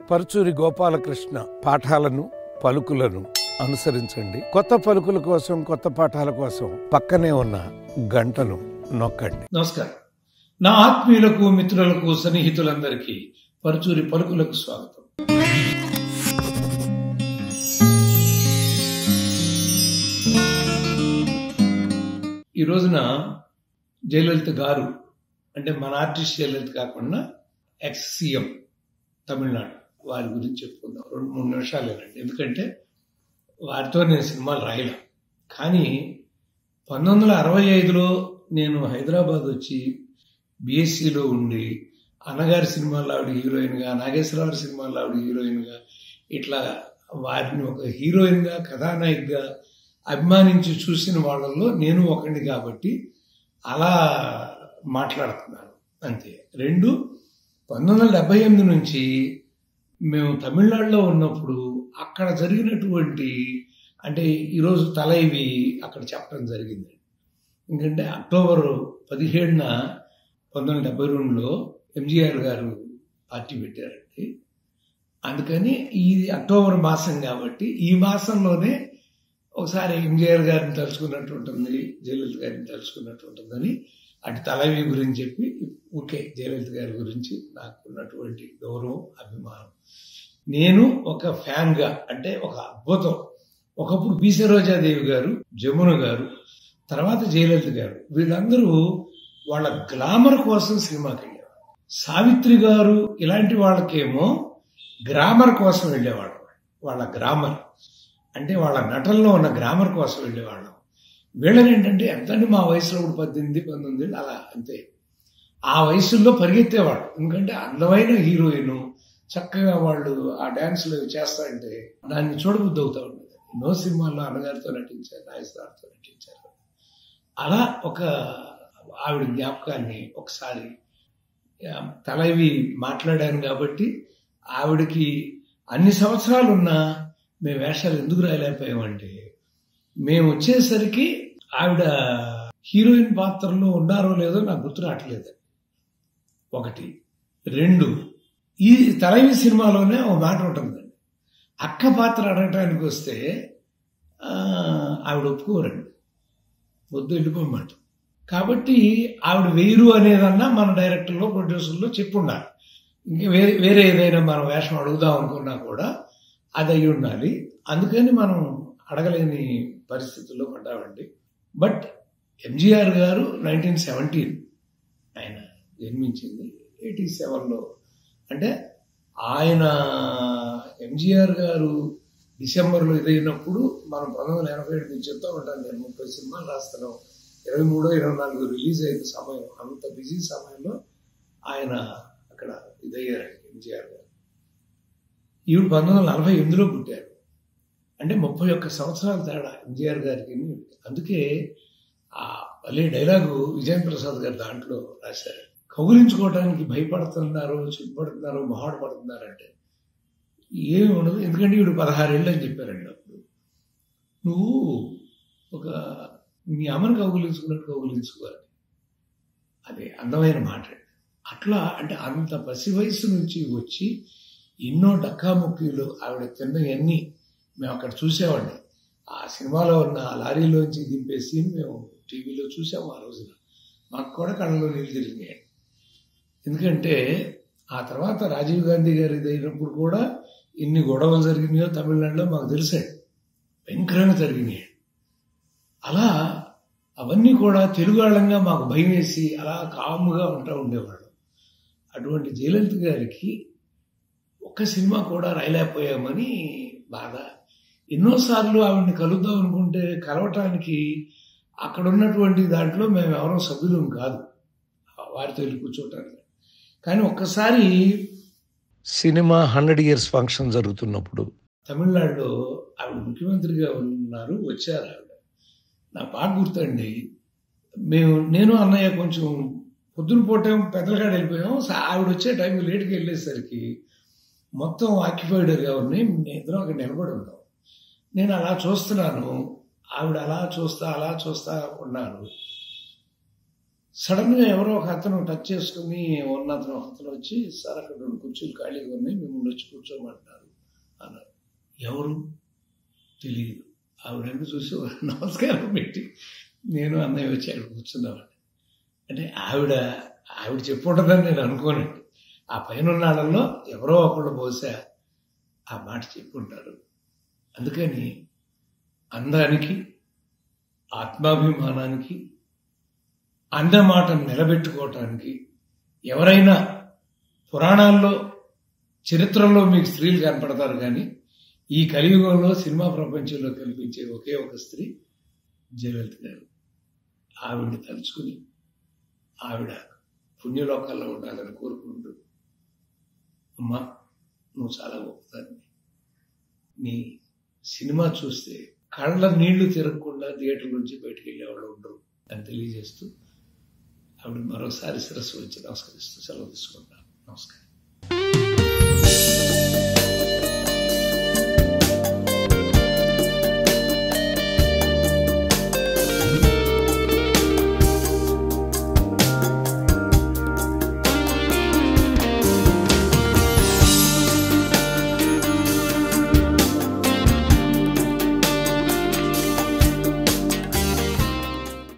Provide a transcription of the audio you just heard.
పరుచూరి గోపాలకృష్ణ పాఠాలను పలుకులను అనుసరించండి కొత్త పలుకుల కోసం కొత్త పాఠాల కోసం పక్కనే ఉన్న గంటను నొక్కండి నమస్కారం నా ఆత్మీయులకు మిత్రులకు సన్నిహితులందరికీ పరుచూరి పలుకులకు స్వాగతం ఈ రోజున జయలలిత గారు అంటే మన ఆర్టిస్ట్ జయలలిత కాకుండా ఎక్స్ సీఎం తమిళనాడు వారి గురించి చెప్పుకుందాం రెండు మూడు నిమిషాలేనండి ఎందుకంటే వారితో నేను సినిమాలు రాయలే కానీ పంతొమ్మిది వందల అరవై ఐదులో నేను హైదరాబాద్ వచ్చి బీఎస్సీలో ఉండి అన్నగారి సినిమాల్లో ఆవిడ హీరోయిన్గా నాగేశ్వరరావు సినిమాల్లో ఆవిడ హీరోయిన్గా ఇట్లా వారిని ఒక హీరోయిన్గా కథానాయికగా అభిమానించి చూసిన వాళ్ళల్లో నేను ఒకడిని కాబట్టి అలా మాట్లాడుతున్నాను అంతే రెండు పంతొమ్మిది వందల డెబ్బై ఎనిమిది నుంచి మేము తమిళనాడులో ఉన్నప్పుడు అక్కడ జరిగినటువంటి అంటే ఈరోజు తల ఇవి అక్కడ చెప్పడం జరిగింది ఎందుకంటే అక్టోబర్ పదిహేడున పంతొమ్మిది వందల డెబ్బై రెండులో ఎంజీఆర్ గారు పార్టీ పెట్టారండి అందుకని ఈ అక్టోబర్ మాసం కాబట్టి ఈ మాసంలోనే ఒకసారి ఎంజీఆర్ గారిని తలుచుకున్నట్టు ఉంటుంది జయలలిత గారిని తలుచుకున్నట్టు ఉంటుందని అటు తలవి గురించి చెప్పి ఓకే జయలలిత గారి గురించి నాకు ఉన్నటువంటి గౌరవం అభిమానం నేను ఒక ఫ్యాన్గా అంటే ఒక అద్భుతం ఒకప్పుడు బి సరోజాదేవి గారు జమున గారు తర్వాత జయలలిత గారు వీళ్ళందరూ వాళ్ళ గ్లామర్ కోసం సినిమాకి వెళ్ళేవారు సావిత్రి గారు ఇలాంటి వాళ్ళకేమో గ్రామర్ కోసం వెళ్ళేవాడు వాళ్ళ గ్రామర్ అంటే వాళ్ళ నటనలో ఉన్న గ్రామర్ కోసం వెళ్ళేవాళ్ళం వీళ్ళని ఏంటంటే ఎంతంటే మా వయసులో ఇప్పుడు పద్దెనిమిది పంతొమ్మిది ఏళ్ళు అలా అంతే ఆ వయసుల్లో పరిగెత్తేవాడు ఎందుకంటే అందమైన హీరోయిన్ చక్కగా వాళ్ళు ఆ డ్యాన్స్లు చేస్తారంటే దాన్ని చూడబుద్ధి అవుతా ఉండేది ఎన్నో సినిమాల్లో అన్నగారితో నటించారు నాగేశ్వరతో నటించారు అలా ఒక ఆవిడ జ్ఞాపకాన్ని ఒకసారి తలవి మాట్లాడాను కాబట్టి ఆవిడకి అన్ని సంవత్సరాలు ఉన్నా మేము వేషాలు ఎందుకు రాయలేకపోయామంటే మేము వచ్చేసరికి ఆవిడ హీరోయిన్ పాత్రలో ఉన్నారో లేదో నాకు గుర్తు రావట్లేదు ఒకటి రెండు ఈ తలవి సినిమాలోనే ఒక మాట ఉంటుందండి అక్క పాత్ర అడగటానికి వస్తే ఆవిడ ఒప్పుకోరండి వద్దు వెళ్ళిపోమాట కాబట్టి ఆవిడ వేరు అనేదన్నా మన డైరెక్టర్లో ప్రొడ్యూసర్లో చెప్పుండాలి ఇంకా వేరే వేరే ఏదైనా మనం వేషం అడుగుదాం అనుకున్నా కూడా అది అయి ఉండాలి అందుకని మనం అడగలేని పరిస్థితుల్లో పడ్డామండి బట్ ఎంజీఆర్ గారు నైన్టీన్ సెవెంటీన్ ఆయన జన్మించింది ఎయిటీ సెవెన్లో అంటే ఆయన ఎంజీఆర్ గారు డిసెంబర్లో ఇదైనప్పుడు మనం పంతొమ్మిది వందల ఎనభై ఏడు నుంచి చెప్తా ఉంటాను నేను ముప్పై సినిమాలు రాస్తున్నాం ఇరవై మూడో ఇరవై నాలుగు రిలీజ్ అయిన సమయం అంత బిజీ సమయంలో ఆయన అక్కడ ఇదయ్యారండి ఎంజీఆర్ గారు ఈవిడ పంతొమ్మిది వందల నలభై ఎనిమిదిలో పుట్టారు అంటే ముప్పై ఒక్క సంవత్సరాల తేడా ఎంజీఆర్ గారికి అందుకే ఆ భలే డైలాగు విజయన్ ప్రసాద్ గారు దాంట్లో రాశారు కౌగులించుకోవడానికి భయపడుతున్నారు చిక్కుపడుతున్నారు మొహాడు పడుతున్నారంటే ఏమి ఉండదు ఎందుకంటే వీడు పదహారేళ్ళు అని చెప్పారండి అప్పుడు నువ్వు ఒక మీ అమ్మని కౌగులించుకున్నట్టు కౌగులించుకోవాలి అదే అందమైన మాట అట్లా అంటే అంత పసి వయసు నుంచి వచ్చి ఎన్నో డక్కాముక్కీలు ఆవిడ తిన్నవన్నీ మేము అక్కడ చూసేవాడిని ఆ సినిమాలో ఉన్న ఆ లారీలోంచి దింపే సీన్ మేము టీవీలో చూసాము ఆ రోజున మాకు కూడా కళ్ళలో నీళ్ళు తిరిగినాయి ఎందుకంటే ఆ తర్వాత రాజీవ్ గాంధీ గారి అయినప్పుడు కూడా ఎన్ని గొడవలు జరిగినాయో తమిళనాడులో మాకు తెలిసాయి భయంకరంగా జరిగినాయి అలా అవన్నీ కూడా తెలుగు వాళ్ళంగా మాకు భయం వేసి అలా కాముగా ఉంటా ఉండేవాళ్ళం అటువంటి జయలలిత గారికి ఒక్క సినిమా కూడా రాయలేకపోయామని బాధ ఎన్నోసార్లు ఆవిడని కలుద్దాం అనుకుంటే కలవటానికి అక్కడ ఉన్నటువంటి దాంట్లో మేము ఎవరో సభ్యులం కాదు వారితో వెళ్ళి కూర్చోటానికి కానీ ఒక్కసారి సినిమా హండ్రెడ్ ఇయర్స్ ఫంక్షన్ జరుగుతున్నప్పుడు తమిళనాడులో ఆవిడ ముఖ్యమంత్రిగా ఉన్నారు వచ్చారు ఆవిడ నా బాగా గుర్తండి మేము నేను అన్నయ్య కొంచెం పొద్దున పూట పెద్దలగాడు వెళ్ళిపోయాం ఆవిడ వచ్చే టైం లేట్కి వెళ్ళేసరికి మొత్తం ఆక్యుపైడ్గా ఉన్నాయి నేను ఇద్దరం అక్కడ నిలబడి ఉన్నాం నేను అలా చూస్తున్నాను ఆవిడ అలా చూస్తా అలా చూస్తా ఉన్నాను సడన్ గా ఎవరో ఒక అతను టచ్ చేసుకుని ఉన్న అతను ఒక అతను వచ్చి సార్ అక్కడ రెండు కుర్చీలు ఖాళీగా ఉన్నాయి మిమ్మల్ని వచ్చి కూర్చోమంటున్నారు అన్నారు ఎవరు తెలియదు ఆవిడ వెనక చూసి ఒక నమస్కారం పెట్టి నేను అన్నయ్య వచ్చి అక్కడ కూర్చున్నామండి అంటే ఆవిడ ఆవిడ చెప్పుంటుందని నేను అనుకోనండి ఆ పైన ఉన్న వాళ్ళల్లో ఎవరో ఒకళ్ళు బహుశా ఆ మాట చెప్పుంటారు అందుకని అందానికి ఆత్మాభిమానానికి అన్న మాటను నిలబెట్టుకోవటానికి ఎవరైనా పురాణాల్లో చరిత్రలో మీకు స్త్రీలు కనపడతారు కానీ ఈ కలియుగంలో సినిమా ప్రపంచంలో కనిపించే ఒకే ఒక స్త్రీ జయలలిత గారు ఆవిడని తలుచుకుని ఆవిడ పుణ్యలోకాల్లో ఉండాలని కోరుకుంటూ అమ్మా నువ్వు చాలా గొప్పదాన్ని నీ సినిమా చూస్తే కళ్ళ నీళ్లు తిరగకుండా థియేటర్ నుంచి బయటికి వెళ్ళేవాళ్ళు ఉండరు అని తెలియజేస్తూ ఆవిడ మరోసారి శిరస్సు వచ్చి నమస్కరిస్తూ సెలవు తీసుకుంటాను నమస్కారం